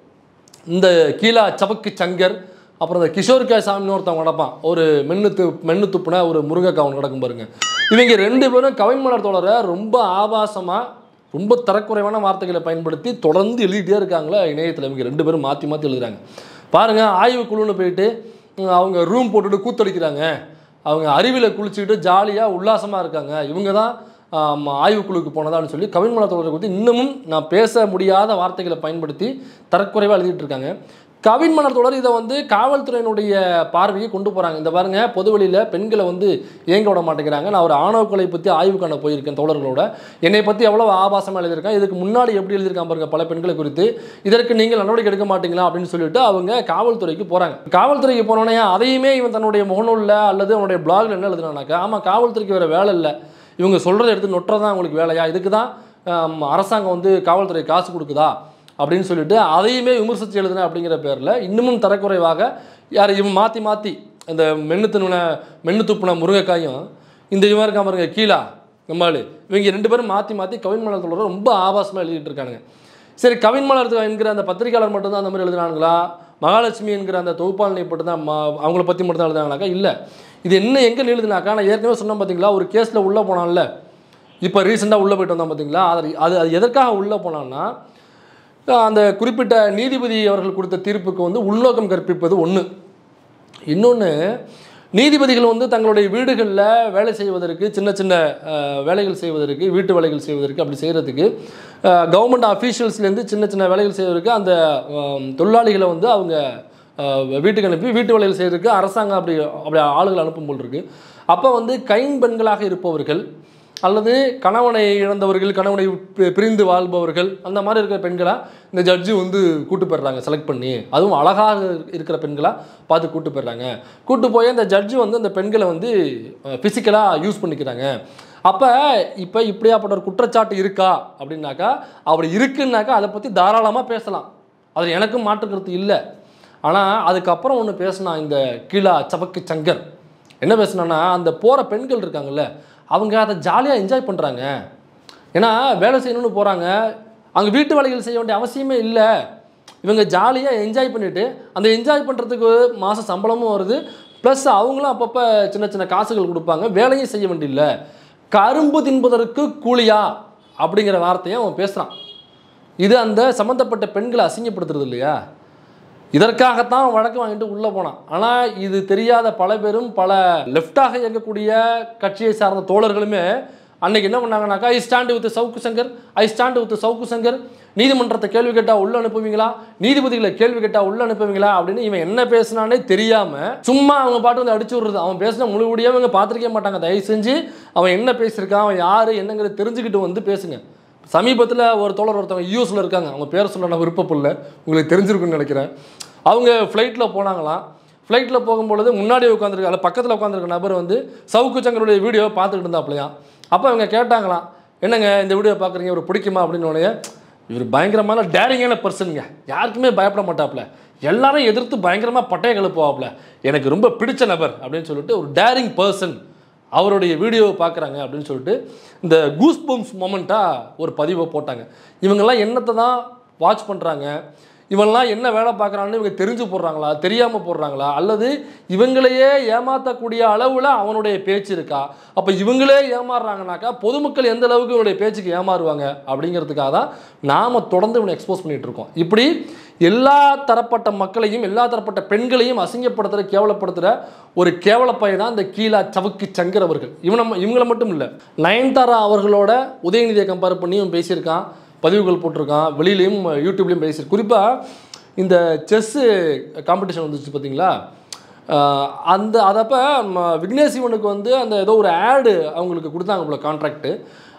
இந்த கீழா சபக்கு சங்கர் அப்புறம் இந்த கிஷோர் கே சாமின்னு ஒருத்தவங்க நடப்பான் ஒரு மென்னு து மென்னு துப்புன ஒரு முருங்கைக்காய் ஒன்று நடக்கும் பாருங்க இவங்க ரெண்டு பேரும் கவின் மலர் தோழரை ரொம்ப ஆபாசமாக ரொம்ப தரக்குறைவான வார்த்தைகளை பயன்படுத்தி தொடர்ந்து எழுதிட்டே இருக்காங்களே இணையத்தில் இவங்க ரெண்டு பேரும் மாற்றி மாற்றி எழுதுறாங்க பாருங்க ஆய்வுக்குழுன்னு போயிட்டு உம், அவங்க ரூம் போட்டுட்டு கூத்தடிக்கிறாங்க அவங்க அறிவில் குளிச்சுக்கிட்டு ஜாலியாக உல்லாசமாக இருக்காங்க இவங்க தான் ஆம், ஆய்வுக்குழுக்கு போனதான்னு சொல்லி கவின்மலா தோழரை குறித்து இன்னமும் நான் பேச முடியாத வார்த்தைகளை பயன்படுத்தி தரக்குறைவாக எழுதிட்டு இருக்காங்க கவின்மலர் தொடர் இதை வந்து காவல்துறையினுடைய பார்வையை கொண்டு போகிறாங்க இந்த பாருங்க பொதுவெளியில் பெண்களை வந்து ஏங்க விட மாட்டேங்கிறாங்க நான் ஒரு ஆணவ கொலை பற்றி ஆய்வு காண போயிருக்கேன் தோழர்களோட என்னை பற்றி எவ்வளோ ஆபாசமாக எழுதியிருக்கேன் இதுக்கு முன்னாடி எப்படி எழுதியிருக்கான் பாருங்க பல பெண்களை குறித்து இதற்கு நீங்கள் நடவடிக்கை எடுக்க மாட்டீங்களா அப்படின்னு சொல்லிட்டு அவங்க காவல்துறைக்கு போகிறாங்க காவல்துறைக்கு போனோடனே அதையுமே இவன் தன்னுடைய முகநூலில் அல்லது அவனுடைய பிளாகில் என்ன எழுதுனானாக்கா ஆமாம் காவல்துறைக்கு வேறு வேலை இல்லை இவங்க சொல்கிறத எடுத்து நொட்டுறதான் உங்களுக்கு வேலையா இதுக்கு தான் ஆம், அரசாங்கம் வந்து காவல்துறை காசு கொடுக்குதா அப்படின்னு சொல்லிட்டு அதையுமே விமர்சித்து எழுதுன அப்படிங்கிற பேரில் இன்னமும் தரக்குறைவாக யார் இவன் மாற்றி மாற்றி இந்த மென்னு தின்னுன மென்னு துப்புன முருங்கைக்காயும் இந்த இவன் இருக்கா பாருங்க கீழா நம்மாள் இவங்க ரெண்டு பேரும் மாற்றி மாற்றி கவின் மலர் தொடர ரொம்ப ஆபாசமாக எழுதிட்டு இருக்கானுங்க சரி கவின் மலர் என்கிற அந்த பத்திரிகையாளர் மட்டும்தான் அந்த மாதிரி எழுதுனாங்களா மகாலட்சுமி என்கிற அந்த தொகுப்பாளனை மட்டும் தான் அவங்கள பற்றி மட்டும் தான் எழுதுனாங்களாக்கா இல்லை இது என்ன எங்கே எழுதுனாக்கா நான் ஏற்கனவே சொன்னேன் பார்த்தீங்களா ஒரு கேஸில் உள்ளே போனான்ல இப்போ ரீசெண்டாக உள்ளே போயிட்டு வந்தான் பார்த்தீங்களா அது அது அது எதற்காக உள்ளே போனான்னா அந்த குறிப்பிட்ட நீதிபதி அவர்கள் கொடுத்த தீர்ப்புக்கு வந்து உள்நோக்கம் கற்பிப்பது ஒன்று இன்னொன்று நீதிபதிகள் வந்து தங்களுடைய வீடுகளில் வேலை செய்வதற்கு சின்ன சின்ன அஹ், வேலைகள் செய்வதற்கு வீட்டு வேலைகள் செய்வதற்கு அப்படி செய்கிறதுக்கு கவர்மெண்ட் அஃபீஷியல்ஸ்லேருந்து சின்ன சின்ன வேலைகள் செய்வதற்கு அந்த அஹ், தொழிலாளிகளை வந்து அவங்க அஹ், வீட்டுக்கு அனுப்பி வீட்டு வேலைகள் செய்வதற்கு அரசாங்கம் அப்படி அப்படி ஆளுகள் அனுப்பும் போல் இருக்கு அப்போ வந்து கைம்பெண்களாக இருப்பவர்கள் அல்லது கணவனை இழந்தவர்கள் கணவனை பி- பிரிந்து வாழ்பவர்கள் அந்த மாதிரி இருக்கிற பெண்களா இந்த ஜட்ஜு வந்து கூட்டு போயிடுறாங்க செலக்ட் பண்ணி அதுவும் அழகாக இருக்கிற பெண்களா பார்த்து கூட்டு போயிடுறாங்க கூட்டு போய் அந்த ஜட்ஜு வந்து அந்த பெண்களை வந்து ஃபிசிக்கலாக யூஸ் பண்ணிக்கிறாங்க அப்போ இப்போ இப்படியாப்பட்ட ஒரு குற்றச்சாட்டு இருக்கா அப்படின்னாக்கா அப்படி இருக்குன்னாக்கா அதை பற்றி தாராளமாக பேசலாம் அதில் எனக்கும் மாற்று கருத்து இல்லை ஆனால் அதுக்கப்புறம் ஒன்று பேசினா இந்த கீழா சபக்கு சங்கர் என்ன பேசுனான்னா அந்த போகிற பெண்கள் இருக்காங்கல்ல அவங்க அதை ஜாலியாக என்ஜாய் பண்ணுறாங்க ஏன்னா வேலை செய்யணும்னு போகிறாங்க அங்கே வீட்டு வேலைகள் செய்ய வேண்டிய அவசியமே இல்லை இவங்க ஜாலியாக என்ஜாய் பண்ணிவிட்டு அந்த என்ஜாய் பண்ணுறதுக்கு மாத சம்பளமும் வருது ப்ளஸ் அவங்களும் அப்பப்போ சின்ன சின்ன காசுகள் கொடுப்பாங்க வேலையும் செய்ய வேண்டியதில்ல கரும்பு தின்பதற்கு கூலியா அப்படிங்கிற வார்த்தையை அவன் பேசுகிறான் இது அந்த சம்மந்தப்பட்ட பெண்களை அசிங்கப்படுத்துறது இல்லையா இதற்காகத்தான் அவன் வழக்கு வாங்கிட்டு உள்ளே போனான் ஆனால் இது தெரியாத பல பேரும் பல லெஃப்டாக இயங்கக்கூடிய கட்சியை சார்ந்த தோழர்களுமே அன்னைக்கு என்ன பண்ணாங்கனாக்கா I stand with Savukku Shankar I stand with Savukku Shankar நீதிமன்றத்தை கேள்வி கேட்டால் உள்ள அனுப்புவீங்களா நீதிபதிகளை கேள்வி கேட்டால் உள்ள அனுப்புவீங்களா அப்படின்னு இவன் என்ன பேசினானே தெரியாம சும்மா அவங்க பாட்டு வந்து அடிச்சு விடுறது அவன் பேசின முழுவடியாக இவங்க பார்த்துருக்கே மாட்டாங்க தயவு செஞ்சு அவன் என்ன பேசியிருக்கான் அவன் யார் என்னங்கிறத தெரிஞ்சுக்கிட்டு வந்து பேசுங்க சமீபத்தில் ஒரு தோழர் ஒருத்தவங்க யூஎஸில் இருக்காங்க அவங்க பேரை சொல்ல நான் விருப்பப்படல உங்களுக்கு தெரிஞ்சிருக்குன்னு நினைக்கிறேன் அவங்க ஃப்ளைட்டில் போனாங்களாம் ஃப்ளைட்டில் போகும்பொழுது முன்னாடி உட்காந்துருக்க அல்ல பக்கத்தில் உட்காந்துருக்க நபர் வந்து சவுக்கு சங்கருடைய வீடியோவை பார்த்துக்கிட்டு இருந்தாப்லையாம் அப்போ அவங்க கேட்டாங்களாம் என்னங்க இந்த வீடியோ பார்க்குறீங்க ஒரு பிடிக்குமா அப்படின்னு உடனே இவர் பயங்கரமான டேரிங்கான பர்சனுங்க யாருக்குமே பயப்பட மாட்டாப்புல எல்லாரும் எதிர்த்து பயங்கரமாக பட்டைய கழுப்புவாப்புல எனக்கு ரொம்ப பிடிச்ச நபர் அப்படின்னு சொல்லிட்டு ஒரு டேரிங் பர்சன் அவருடைய வீடியோவை பார்க்குறாங்க அப்படின்னு சொல்லிட்டு இந்த கூஸ் பம்ப்ஸ் மொமெண்ட்டாக ஒரு பதிவை போட்டாங்க இவங்கெல்லாம் என்னத்தை தான் வாட்ச் பண்ணுறாங்க இவன்லாம் என்ன வேலை பார்க்குறான்னு இவங்க தெரிஞ்சு போடுறாங்களா தெரியாமல் போடுறாங்களா அல்லது இவங்களையே ஏமாற்றக்கூடிய அளவில் அவனுடைய பேச்சு இருக்கா அப்போ இவங்களே ஏமாறுறாங்கனாக்கா பொதுமக்கள் எந்த அளவுக்கு இவனுடைய பேச்சுக்கு ஏமாறுவாங்க அப்படிங்கிறதுக்காக தான் நாம் தொடர்ந்து இவனை எக்ஸ்போஸ் பண்ணிகிட்டு இருக்கோம் இப்படி எல்லா தரப்பட்ட மக்களையும் எல்லா தரப்பட்ட பெண்களையும் அசிங்கப்படுத்துகிற கேவலப்படுத்துகிற ஒரு கேவலப்பை தான் இந்த கீழா சவுக்கு சங்கர் அவர்கள் இவனை இவங்களை மட்டும் இல்லை நயன்தாரா அவர்களோட உதயநிதியை கம்பேர் பண்ணி இவன் பேசியிருக்கான் பதிவுகள் போட்டிருக்கான் வெளியிலையும் யூடியூப்லேயும் பேசியிருக்கு குறிப்பாக இந்த செஸ்ஸு காம்படிஷன் வந்துச்சு பார்த்தீங்களா ஆஹ் அந்த அதப்போ விக்னேஷ் சிவனுக்கு வந்து அந்த ஏதோ ஒரு ஆடு அவங்களுக்கு கொடுத்தாங்க போல கான்ட்ராக்ட்டு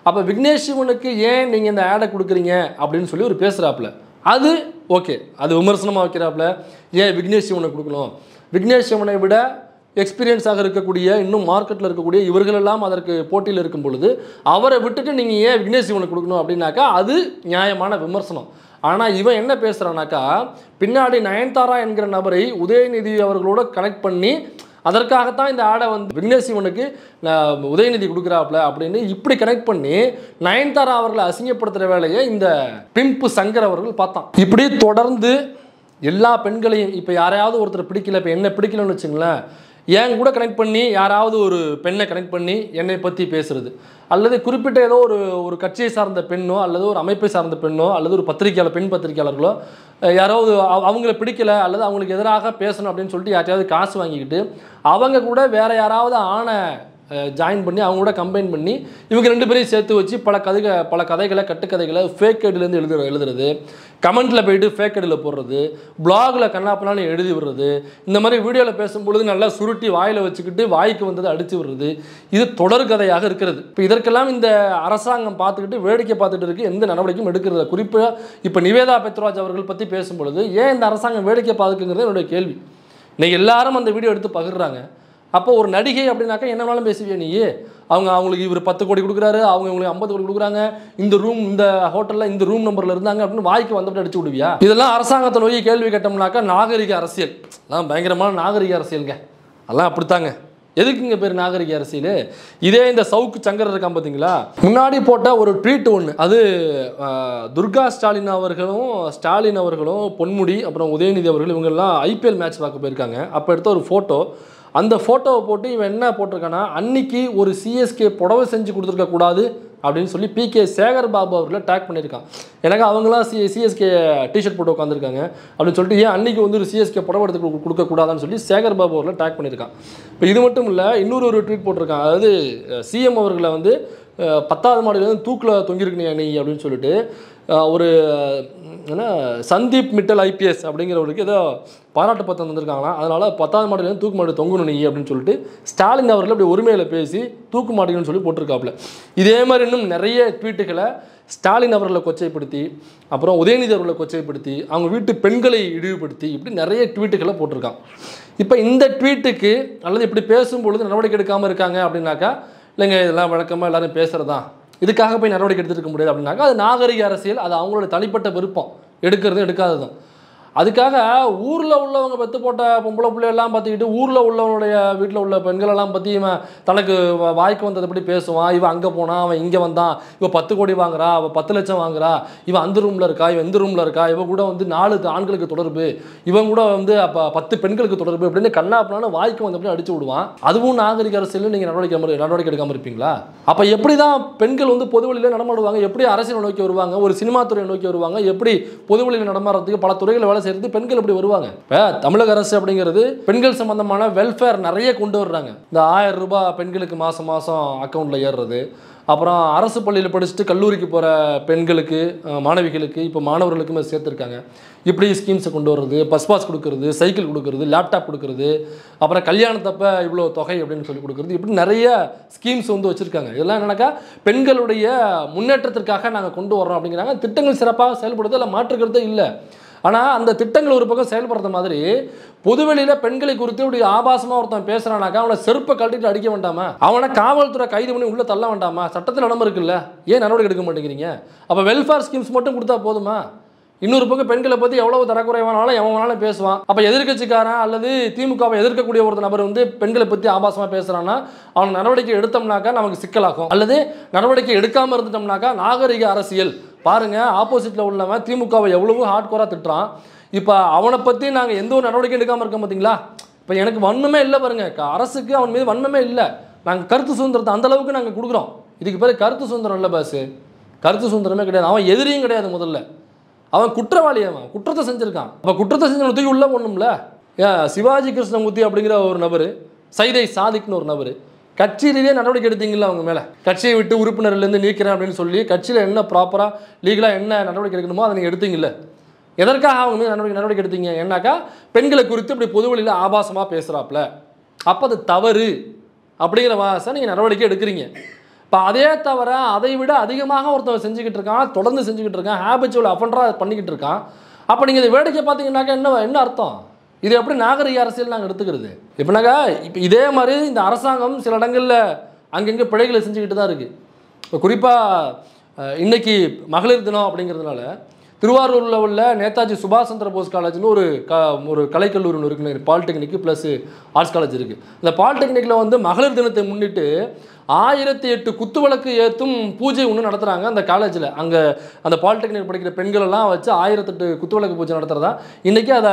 அப்போ விக்னேஷ் சிவனுக்கு ஏன் நீங்கள் இந்த ஆடை கொடுக்குறீங்க அப்படின்னு சொல்லி ஒரு பேசுகிறாப்புல அது ஓகே அது விமர்சனமாக வைக்கிறாப்புல ஏன் விக்னேஷ் சிவனை கொடுக்கணும் விக்னேஷ் சிவனை விட எக்ஸ்பீரியன்ஸாக இருக்கக்கூடிய இன்னும் மார்க்கெட்டில் இருக்கக்கூடிய இவர்களெல்லாம் அதற்கு போட்டியில் இருக்கும் பொழுது அவரை விட்டுட்டு நீங்கள் ஏன் விக்னேஷ் சிவனை கொடுக்கணும் அப்படின்னாக்கா அது நியாயமான விமர்சனம் ஆனால் இவன் என்ன பேசுகிறானாக்கா பின்னாடி நயன்தாரா என்கிற நபரை உதயநிதி அவர்களோட கனெக்ட் பண்ணி அதற்காகத்தான் இந்த ஆடை வந்து விக்னேஷ் சிவனுக்கு நான் உதயநிதி கொடுக்குறாப்புல அப்படின்னு இப்படி கனெக்ட் பண்ணி நயன்தாரா அவர்களை அசிங்கப்படுத்துகிற வேலையை இந்த பிம்பு சங்கர் அவர்கள் பார்த்தான் இப்படி தொடர்ந்து எல்லா பெண்களையும் இப்போ யாரையாவது ஒருத்தர் பிடிக்கல இப்போ என்ன பிடிக்கலன்னு வச்சுங்களேன் என் கூட கனெக்ட் பண்ணி யாராவது ஒரு பெண்ணை கனெக்ட் பண்ணி என்னை பற்றி பேசுறது அல்லது குறிப்பிட்ட ஏதோ ஒரு ஒரு கட்சியை சார்ந்த பெண்ணோ அல்லது ஒரு அமைப்பை சார்ந்த பெண்ணோ அல்லது ஒரு பத்திரிகையாளர் பெண் பத்திரிகையாளர்களோ அஹ் யாராவது அவ- அவங்கள பிடிக்கல அல்லது அவங்களுக்கு எதிராக பேசணும் அப்படின்னு சொல்லிட்டு யார்ட்டையாவது காசு வாங்கிக்கிட்டு அவங்க கூட வேற யாராவது ஆணை ஜாயின் பண்ணி அவங்க கூட கம்பைன் பண்ணி இவங்க ரெண்டு பேரையும் சேர்த்து வச்சு பல கதைக பல கதைகளை கட்டுக்கதைகளை ஃபேக் ஐடிலேருந்து எழுது எழுதுறது கமெண்ட்டில் போயிட்டு ஃபேக் ஐடியில் போடுறது பிளாகில் கண்ணாப்பண்ணான்னு எழுதி விடுறது இந்த மாதிரி வீடியோவில் பேசும்பொழுது நல்லா சுருட்டி வாயில் வச்சுக்கிட்டு வாய்க்கு வந்ததை அடித்து விடுறது இது தொடர் கதையாக இருக்கிறது இப்போ இதற்கெல்லாம் இந்த அரசாங்கம் பார்த்துக்கிட்டு வேடிக்கை பார்த்துட்டு இருக்கு எந்த நடவடிக்கையும் எடுக்கிறது குறிப்பாக இப்போ நிவேதா பெத்ராஜ் அவர்கள் பற்றி பேசும்பொழுது ஏன் இந்த அரசாங்கம் வேடிக்கை பார்க்குங்கிறது என்னுடைய கேள்வி இன்னைக்கு எல்லாரும் அந்த வீடியோ எடுத்து பகிர்றாங்க அப்போ ஒரு நடிகை அப்படின்னாக்கா என்ன வேணாலும் பேசுவியா நீ அவங்க அவங்களுக்கு இவர் பத்து கோடி கொடுக்குறாரு அவங்க இவங்களுக்கு ஐம்பது கோடி கொடுக்குறாங்க இந்த ரூம் இந்த ஹோட்டலில் இந்த ரூம் நம்பரில் இருந்தாங்க அப்படின்னு வாய்க்கு வந்தப்பட்டு அடிச்சு விடுவியா இதெல்லாம் அரசாங்கத்தை நோக்கி கேள்வி கேட்டோம்னாக்கா நாகரிக அரசியல் அதெல்லாம் பயங்கரமான நாகரிக அரசியலுங்க அதெல்லாம் அப்படித்தாங்க எதுக்குங்க பேர் நாகரிக அரசியல் இதே இந்த சவுக்கு சங்கர் இருக்கான் பார்த்தீங்களா முன்னாடி போட்ட ஒரு ட்வீட் ஒன்று அது ஆஹ், துர்கா ஸ்டாலின் அவர்களும் ஸ்டாலின் அவர்களும் பொன்முடி அப்புறம் உதயநிதி அவர்கள் இவங்கெல்லாம் ஐபிஎல் மேட்ச் பார்க்க போயிருக்காங்க அப்போ எடுத்த ஒரு ஃபோட்டோ அந்த ஃபோட்டோவை போட்டு இவன் என்ன போட்டிருக்கான்னா அன்னைக்கு ஒரு சிஎஸ்கே புடவை செஞ்சு கொடுத்துருக்க கூடாது அப்படின்னு சொல்லி பிகே சேகர் பாபு அவர்களை டேக் பண்ணியிருக்கான் எனக்கு அவங்களாம் சி சிஎஸ்கே டிஷர்ட் போட்டு உட்காந்துருக்காங்க அப்படின்னு சொல்லிட்டு ஏன் அன்னைக்கு வந்து ஒரு சிஎஸ்கே புடவை எடுத்து கொடு- கொடுக்கக்கூடாதான்னு சொல்லி சேகர் பாபு அவர்களை டேக் பண்ணியிருக்கான் இப்போ இது மட்டும் இல்லை இன்னொரு ஒரு ட்வீட் போட்டிருக்கான் அதாவது சிஎம் அவர்களை வந்து அஹ், பத்தாவது மாடியிலேருந்து தூக்கில் தொங்கியிருக்கணியா நீ அப்படின்னு சொல்லிட்டு அஹ், ஒரு உம், என்ன சந்தீப் மிட்டல் ஐபிஎஸ் அப்படிங்கிறவருக்கு ஏதோ பாராட்டு பத்திரம் வந்திருக்காங்களாம் அதனால் பத்தாவது மாடியிலேருந்து தூக்கு மாடி தொங்கணும் நீ அப்படின்னு சொல்லிட்டு ஸ்டாலின் அவர்கள் அப்படி உரிமையில் பேசி தூக்கு மாட்டீங்கன்னு சொல்லி போட்டிருக்காப்புல இதே மாதிரி இன்னும் நிறைய ட்வீட்டுகளை ஸ்டாலின் அவர்களை கொச்சைப்படுத்தி அப்புறம் உதயநிதி அவர்களை கொச்சைப்படுத்தி அவங்க வீட்டு பெண்களை இழிவுபடுத்தி இப்படி நிறைய ட்வீட்டுகளை போட்டிருக்கான் இப்போ இந்த ட்வீட்டுக்கு அல்லது இப்படி பேசும்பொழுது நடவடிக்கை எடுக்காமல் இருக்காங்க அப்படின்னாக்கா இல்லைங்க இதெல்லாம் வழக்கமாக எல்லாரும் பேசுகிறது தான் இதுக்காக போய் நடவடிக்கை எடுத்துருக்க முடியாது அப்படின்னாக்கா அது நாகரிக அரசியல் அது அவங்களோட தனிப்பட்ட விருப்பம் எடுக்கிறதும் எடுக்காததும் அதுக்காக ஊரில் உள்ளவங்க பெத்து போட்ட பொம்பளை பிள்ளையெல்லாம் பார்த்துக்கிட்டு ஊரில் உள்ளவனுடைய வீட்டில் உள்ள பெண்களெல்லாம் பற்றி இவன் தனக்கு வ- வாய்க்கு வந்ததுபடி பேசுவான் இவன் அங்கே போனான் அவன் இங்கே வந்தான் இவன் பத்து கோடி வாங்குறா அவள் பத்து லட்சம் வாங்குறா இவன் அந்த ரூமில் இருக்கா இவன் இந்த ரூமில் இருக்கா இவன் கூட வந்து நாலு ஆண்களுக்கு தொடர்பு இவன் கூட வந்து அப்போ பத்து பெண்களுக்கு தொடர்பு அப்படின்னு கண்ணா அப்படின்னு வாய்க்கு வந்தபடி அடிச்சு விடுவான் அதுவும் நாகரிக அரசியல் நீங்கள் நடவடிக்கை மறு- நடவடிக்கை எடுக்காமல் இருப்பீங்களா அப்போ எப்படி தான் பெண்கள் வந்து பொதுவெளியில் நடமாடுவாங்க எப்படி அரசியலை நோக்கி வருவாங்க ஒரு சினிமா துறையை நோக்கி வருவாங்க எப்படி பொதுவெளியில் நடமாடுறதுக்கு பல துறைகளில் வேலை செய்யறது பெண்கள் எப்படி வருவாங்க இப்போ தமிழக அரசு அப்படிங்கிறது பெண்கள் சம்பந்தமான வெல்ஃபேர் நிறைய கொண்டு வர்றாங்க இந்த ஆயிரம் ரூபாய் பெண்களுக்கு மாதம் மாதம் அக்கௌண்ட்டில் ஏறுறது அப்புறம் அரசு பள்ளியில் படிச்சுட்டு கல்லூரிக்கு போகிற பெண்களுக்கு அஹ், மாணவிகளுக்கு இப்போ மாணவர்களுக்குமே சேர்த்துருக்காங்க இப்படி ஸ்கீம்ஸை கொண்டு வர்றது பஸ் பாஸ் கொடுக்கறது சைக்கிள் கொடுக்கறது லேப்டாப் கொடுக்கறது அப்புறம் கல்யாணத்தப்ப இவ்வளோ தொகை அப்படின்னு சொல்லி கொடுக்கறது இப்படி நிறைய ஸ்கீம்ஸ் வந்து வச்சுருக்காங்க இதெல்லாம் என்னன்னாக்கா பெண்களுடைய முன்னேற்றத்திற்காக நாங்கள் கொண்டு வர்றோம் அப்படிங்கிறாங்க திட்டங்கள் சிறப்பாக செயல்படுது இல்லை மாற்றுக்கிறதே இல்லை ஆனால் அந்த திட்டங்கள் ஒரு பக்கம் செயல்படுற மாதிரி பொதுவெளியில் பெண்களை குறித்து இப்படி ஆபாசமாக ஒருத்தன் பேசுகிறானாக்கா அவனை செருப்பை கழட்டிட்டு அடிக்க வேண்டாமா அவனை காவல்துறை கைது பண்ணி உள்ளே தள்ள வேண்டாமா சட்டத்தில் இடம் இருக்குல்ல ஏன் நடவடிக்கை எடுக்க மாட்டேங்கிறீங்க அப்போ வெல்ஃபேர் ஸ்கீம்ஸ் மட்டும் கொடுத்தா போதுமா இன்னொரு பக்கம் பெண்களை பற்றி எவ்வளவு தரக்குறைவானாலும் எவன் வேணாலும் பேசுவான் அப்போ எதிர்க்கட்சிக்காரன் அல்லது திமுகவை எதிர்க்கக்கூடிய ஒரு நபர் வந்து பெண்களை பற்றி ஆபாசமாக பேசுகிறான்னா அவன் நடவடிக்கை எடுத்தோம்னாக்கா நமக்கு சிக்கலாகும் அல்லது நடவடிக்கை எடுக்காமல் இருந்துட்டோம்னாக்கா நாகரிக அரசியல் பாருங்க ஆப்போசிட்டில் உள்ளவன் திமுகவை எவ்வளவு ஹார்ட் கோராக திட்டுறான் இப்போ அவனை பற்றி நாங்கள் எந்த ஒரு நடவடிக்கை எடுக்காமல் இருக்கோம் பார்த்தீங்களா இப்போ எனக்கு வன்மமே இல்லை பாருங்க க- அரசுக்கு அவன் மீது வன்மமே இல்லை நாங்கள் கருத்து சுதந்திரத்தை அந்த அளவுக்கு நாங்கள் கொடுக்குறோம் இதுக்கு பேர் கருத்து சுதந்திரம் இல்லை பாஸ் கருத்து சுதந்திரமே கிடையாது அவன் எதிரியும் கிடையாது முதல்ல அவன் குற்றவாளி அவன் குற்றத்தை செஞ்சிருக்கான் அப்போ குற்றத்தை செஞ்சவனை தூக்கி உள்ள போடணும்ல ஏன் சிவாஜி கிருஷ்ணமூர்த்தி அப்படிங்கிற ஒரு நபர் சைதை சாதிக்னு ஒரு நபர் கட்சியிலேயே நடவடிக்கை எடுத்தீங்கல்ல அவங்க மேலே கட்சியை விட்டு உறுப்பினர்லேருந்து நீக்கிறேன் அப்படின்னு சொல்லி கட்சியில் என்ன ப்ராப்பராக லீகலாக என்ன நடவடிக்கை எடுக்கணுமோ அதை நீங்கள் எடுத்தீங்கல்ல எதற்காக அவங்க மீது நடவடிக்கை நடவடிக்கை எடுத்தீங்க ஏன்னாக்கா பெண்களை குறித்து இப்படி பொதுவெளியில் ஆபாசமாக பேசுகிறாப்புல அப்போ அது தவறு அப்படிங்கிற வாசம் நீங்கள் நடவடிக்கை எடுக்கிறீங்க இப்போ அதே தவிர அதை விட அதிகமாக ஒருத்தன் செஞ்சுக்கிட்டு இருக்கான் தொடர்ந்து செஞ்சுக்கிட்டு இருக்கான் ஹேபிச்சுவல் அஃபண்டராக பண்ணிக்கிட்டு இருக்கான் அப்போ நீங்கள் இதை வேடிக்கை பார்த்தீங்கன்னாக்கா என்ன என்ன அர்த்தம் இது எப்படி நாகரிக அரசியல் நாங்கள் எடுத்துக்கிறது எப்படின்னாக்கா இப்போ இதே மாதிரி இந்த அரசாங்கம் சில இடங்களில் அங்கங்கே பிழைகளை செஞ்சுக்கிட்டு தான் இருக்குது இப்போ குறிப்பாக இன்னைக்கு மகளிர் தினம் அப்படிங்கிறதுனால திருவாரூரில் உள்ள நேதாஜி சுபாஷ் சந்திர போஸ் காலேஜ்னு ஒரு க ஒரு கலைக்கல்லூரி ஒன்று இருக்குன்னு பாலிடெக்னிக் ப்ளஸ் ஆர்ட்ஸ் காலேஜ் இருக்குது இந்த பாலிடெக்னிக்கில் வந்து மகளிர் தினத்தை முன்னிட்டு ஆயிரத்தி எட்டு குத்துவிளக்கு ஏற்றும் பூஜை ஒன்று நடத்துகிறாங்க அந்த காலேஜில் அங்கே அந்த பாலிடெக்னிக் படிக்கிற பெண்கள் எல்லாம் வச்சு ஆயிரத்தெட்டு குத்துவிளக்கு பூஜை நடத்துகிறதா இன்றைக்கி அதை